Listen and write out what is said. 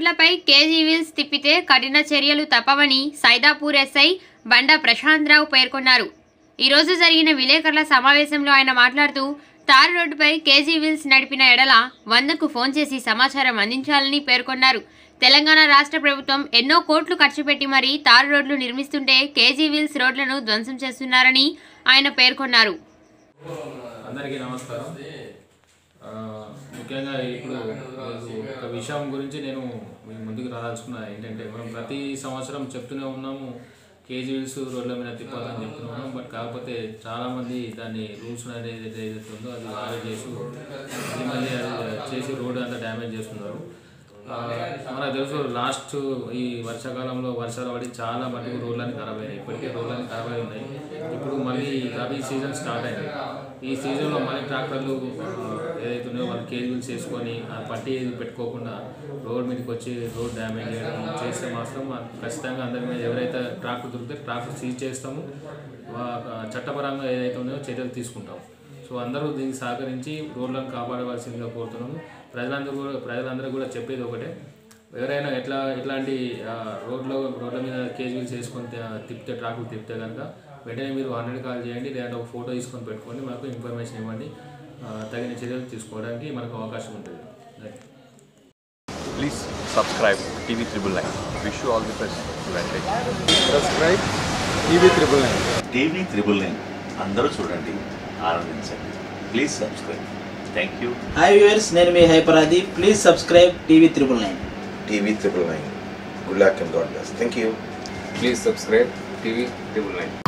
రోడ్లపై KG wheels తిప్పితే కఠిన చర్యలు తప్పవని సైదాపూర్ ఎస్ఐ బండ ప్రశాంత్ రావు పేర్కొన్నారు ఈరోజు జరిగిన విలేకరుల సమావేశంలో ఆయన మాట్లాడుతూ తారు రోడ్డుపై కేజీ వీల్స్ నడిపిన ఎడల వందకు ఫోన్ చేసి సమాచారం అందించాలని పేర్కొన్నారు తెలంగాణ రాష్ట్ర ప్రభుత్వం ఎన్నో కోట్లు ఖర్చు పెట్టి మరీ తారు రోడ్లు నిర్మిస్తుంటే కేజీ వీల్స్ రోడ్లను ధ్వంసం చేస్తున్నారని ఆయన పేర్కొన్నారు అందరికీ నమస్కారం ఆ, ముఖ్యంగా ఇప్పుడు మీకు ఒక విషయం గురించి నేను మీ ముందుకు రాదలుచుకున్నా ఏంటంటే మనం ప్రతి సంవత్సరం చెప్తూనే ఉన్నాము కేజీవీస్ రోడ్ల మీద తిప్పాలని చెప్తున్నాము బట్ కాకపోతే చాలామంది దాన్ని రూల్స్ అనేది ఏదైతే ఏదైతే ఉందో అది ఫాలో చేసి మళ్ళీ మళ్ళీ అది చేసి రోడ్ అంతా డ్యామేజ్ చేస్తున్నారు ఆ, మనకు తెలుసు లాస్ట్ ఈ వర్షాకాలంలో వర్షాలు పడి చాలా మటుకు రోడ్లన్నీ ఖరాబ్ అయినాయి ఇప్పటికే రోడ్లన్నీ ఖరాబ్ అయి ఉన్నాయి ఇప్పుడు మళ్ళీ రబీ సీజన్ స్టార్ట్ అయింది ఈ సీజన్లో మళ్ళీ ట్రాక్టర్లు ఆ, ఏదైతే ఉన్నాయో వాళ్ళు కేజీలు చేసుకొని ఆ పట్టి ఏది పెట్టుకోకుండా రోడ్ మీదకి వచ్చి రోడ్ డ్యామేజ్ చేయడం చేస్తే మాత్రం ఆ ఖచ్చితంగా అందరి మీద ఎవరైతే ట్రాక్టర్ దొరికితే ట్రాక్టర్ సీజ్ చేస్తాము వా- చట్టపరంగా ఏదైతే ఉన్నాయో చర్యలు తీసుకుంటాం సో అందరూ దీనికి సహకరించి రోడ్లను కాపాడవలసిందిగా కోరుతున్నాము ప్రజలందరూ కూడా ప్రజలందరూ కూడా చెప్పేది ఒకటే ఎవరైనా ఎట్లా ఇట్లాంటి ఆ, రోడ్లో రోడ్ల మీద కేజీలు చేసుకొని తి- తిప్పితే ట్రాకులు తిప్పితే కనుక వెంటనే మీరు హండ్రెడ్ కాల్ చేయండి లేదంటే ఒక ఫోటో తీసుకొని పెట్టుకోండి మాకు ఇన్ఫర్మేషన్ ఇవ్వండి ఆ, తగిన చర్యలు తీసుకోవడానికి మనకు అవకాశం ఉంటుంది right Please subscribe TV Triple Nine. Wish you all the best. Advantage. Subscribe TV triple nine TV triple nine అందరూ చూడండి ఆనందించండి please subscribe thank you hi viewers నేను మీ హైపరాది please subscribe TV triple nine TV triple nine. Good luck and God bless. Thank you. Please subscribe TV triple nine